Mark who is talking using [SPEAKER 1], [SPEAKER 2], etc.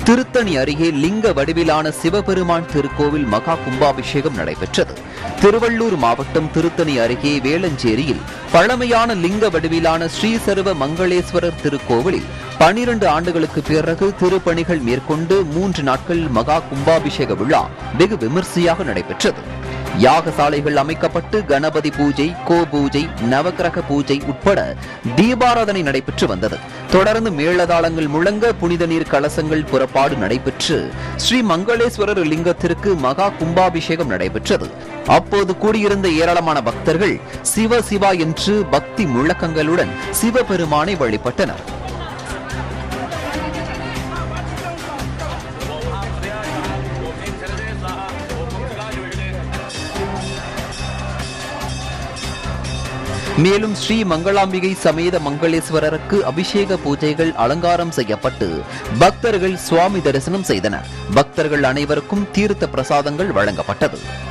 [SPEAKER 1] திருத்தணி அருகே லிங்க வடிவிலான சிவபெருமான் திருக்கோவில் மகா கும்பாபிஷேகம் நடைபெற்றது திருவள்ளூர் மாவட்டம் திருத்தணி அருகே வேளஞ்சேரியில் பழமையான லிங்க வடிவிலான ஸ்ரீசர்வ மங்களேஸ்வரர் திருக்கோவிலில் பனிரண்டு ஆண்டுகளுக்கு பிறகு திருப்பணிகள் மேற்கொண்டு மூன்று நாட்கள் மகா கும்பாபிஷேக விழா வெகு விமர்சையாக நடைபெற்றது யாகசாலைகள் அமைக்கப்பட்டு கணபதி பூஜை கோ பூஜை நவக்கிரக பூஜை உட்பட தீபாராதனை நடைபெற்று வந்தது தொடர்ந்து மேளதாளங்கள் முழங்க புனித நீர் கலசங்கள் புறப்பாடு நடைபெற்று ஸ்ரீ மங்களேஸ்வரர் லிங்கத்திற்கு மகா கும்பாபிஷேகம் நடைபெற்றது அப்போது கூடியிருந்த ஏராளமான பக்தர்கள் சிவ சிவா என்று பக்தி முழக்கங்களுடன் சிவபெருமானை வழிபட்டனர் மேலும் ஸ்ரீ மங்களாம்பிகை சமேத மங்களேஸ்வரருக்கு அபிஷேக பூஜைகள் அலங்காரம் செய்யப்பட்டு பக்தர்கள் சுவாமி தரிசனம் செய்தனர் பக்தர்கள் அனைவருக்கும் தீர்த்த பிரசாதங்கள் வழங்கப்பட்டது